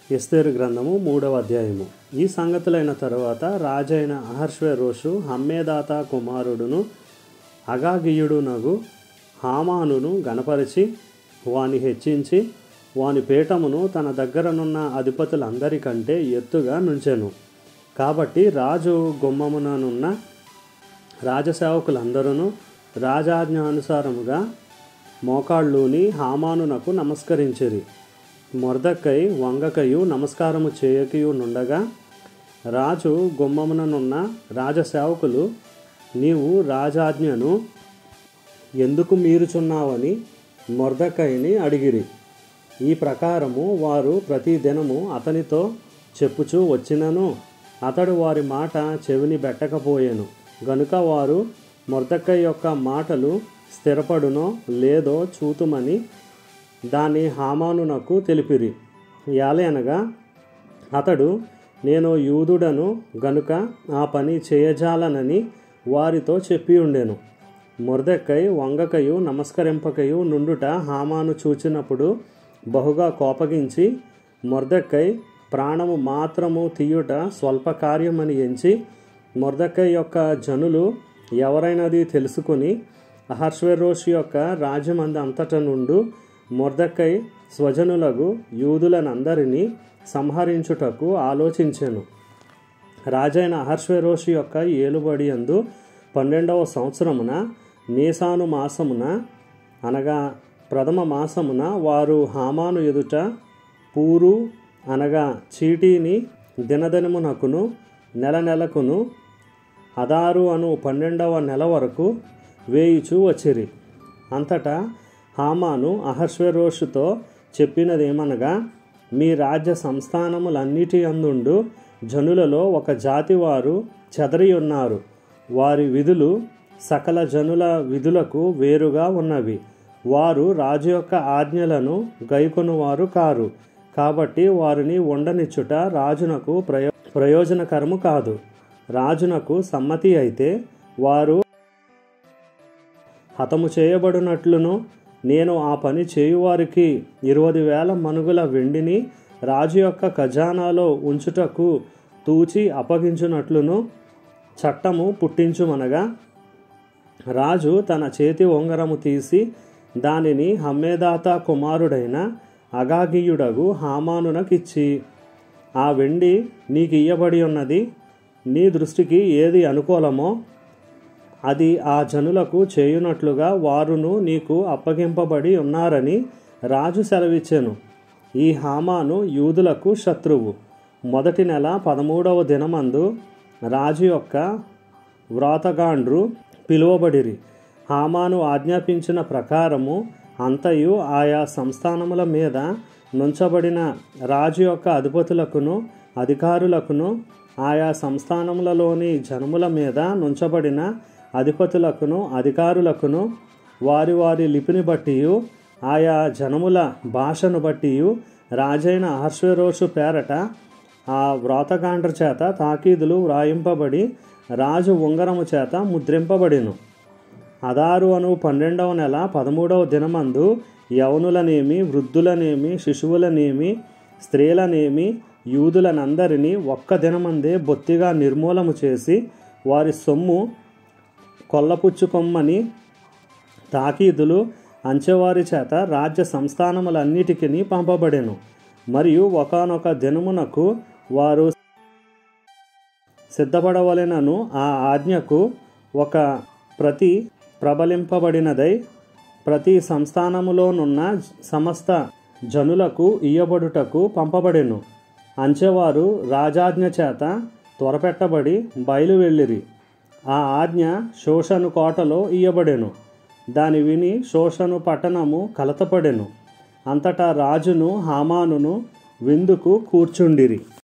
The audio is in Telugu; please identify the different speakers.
Speaker 1: ఎస్తేరు గ్రంథము మూడవ అధ్యాయము ఈ సంగతులైన తరువాత రాజైన అహర్షవేరోషు హమ్మేదాత కుమారుడును అగాగియుడునగు హామానును గణపరిచి వాని హెచ్చించి వాని పీఠమును తన దగ్గరనున్న అధిపతులందరికంటే ఎత్తుగా నుంచెను కాబట్టి రాజు గుమ్మముననున్న రాజసేవకులందరూ రాజాజ్ఞానుసారముగా మోకాళ్ళూని హామానునకు నమస్కరించిరి మొర్దక్కై వంగకయు నమస్కారము చేయకయు నుండగా రాజు గుమ్మముననున్న రాజసేవకులు నీవు రాజాజ్ఞను ఎందుకు మీరుచున్నావని మొర్దకైని అడిగిరి ఈ ప్రకారము వారు ప్రతి దినము అతనితో చెప్పుచూ వచ్చినను అతడు వారి మాట చెవిని బెట్టకపోయెను గనుక వారు మొర్దకై యొక్క మాటలు స్థిరపడునో లేదో చూతుమని దాని హామానునకు తెలిపిరి యాలనగా అతడు నేను యూదుడను గనుక ఆ పని చేయజాలనని వారితో చెప్పి ఉండెను మొర్దెక్కై వంగకయు నమస్కరింపకయు నుండుట హామాను చూచినప్పుడు బహుగా కోపగించి మొర్దెక్కై ప్రాణము మాత్రము తీయుట స్వల్ప కార్యమని ఎంచి మొర్దెక్కై యొక్క జనులు ఎవరైనది తెలుసుకుని అహర్శ్వరోష్ యొక్క రాజ్యమంది అంతట నుండు మొర్దెక్కై స్వజనులకు యూదులనందరినీ సంహరించుటకు ఆలోచించెను రాజైన అహర్శ్వరోషి యొక్క ఏలుబడి అందు పన్నెండవ సంవత్సరమున నీసాను మాసమున అనగా ప్రథమ మాసమున వారు హామాను ఎదుట పూరు అనగా చీటీని దినదినమునకును నెల నెలకును అదారు అను పన్నెండవ నెల వరకు వేయిచూ వచ్చిరి అంతటా హామాను అహర్శ్వరోషుతో చెప్పినదేమనగా మీ రాజ్య సంస్థానములన్నిటి అందుండు జనులలో ఒక జాతి వారు చెదరి ఉన్నారు వారి విధులు సకల జనుల విధులకు వేరుగా ఉన్నవి వారు రాజు యొక్క ఆజ్ఞలను గైకొనువారు కారు కాబట్టి వారిని ఉండనిచ్చుట రాజునకు ప్రయో ప్రయోజనకరము కాదు రాజునకు సమ్మతి అయితే వారు హతము చేయబడినట్లును నేను ఆ పని చేయువారికి ఇరవై వేల మనుగుల వెండిని రాజు యొక్క ఖజానాలో ఉంచుటకు తూచి అప్పగించునట్లును చట్టము పుట్టించుమనగా రాజు తన చేతి ఉంగరము తీసి దానిని హమ్మేదాత కుమారుడైన అగాగియుడగు హామానునకిచ్చి ఆ వెండి నీకు ఇయ్యబడి ఉన్నది నీ దృష్టికి ఏది అనుకూలమో అది ఆ జనులకు చేయునట్లుగా వారును నీకు అప్పగింపబడి ఉన్నారని రాజు సెలవిచ్చెను ఈ హామాను యూదులకు శత్రువు మొదటి నెల పదమూడవ దినమందు రాజు యొక్క వ్రాతగాండ్రు పిలువబడిరి హామాను ఆజ్ఞాపించిన ప్రకారము అంతయు ఆయా సంస్థానముల మీద నుంచబడిన రాజు యొక్క అధిపతులకును అధికారులకును ఆయా సంస్థానములలోని జనముల మీద నుంచబడిన అధిపతులకును అధికారులకును వారి వారి లిపిని బట్టి ఆయా జనముల భాషను బట్టి రాజైన అహర్శ్వరోషు పేరట ఆ వ్రాతకాండ్ర చేత తాకీదులు వ్రాయింపబడి రాజు ఉంగరము చేత ముద్రింపబడిను అదారు అను పన్నెండవ నెల పదమూడవ దినమందు యవనులనేమి వృద్ధులనేమి శిశువులనేమి స్త్రీలనేమి యూదులనందరినీ ఒక్క దినమందే బొత్తిగా నిర్మూలము చేసి వారి సొమ్ము కొల్లపుచ్చుకొమ్మని తాకీదులు అంచెవారి చేత రాజ్య సంస్థానములన్నిటికీ పంపబడెను మరియు ఒకనొక దినమునకు వారు సిద్ధపడవలెనను ఆ ఆజ్ఞకు ఒక ప్రతి ప్రబలింపబడినదై ప్రతి సంస్థానములోనున్న సమస్త జనులకు ఇయ్యబడుటకు పంపబడెను అంచెవారు రాజాజ్ఞ చేత త్వరపెట్టబడి బయలువెళ్ళిరి ఆ ఆజ్ఞ శోషను కోటలో ఇయ్యబడెను దాని విని శోషను పట్టణము కలతపడెను అంతటా రాజును హామానును విందుకు కూర్చుండిరి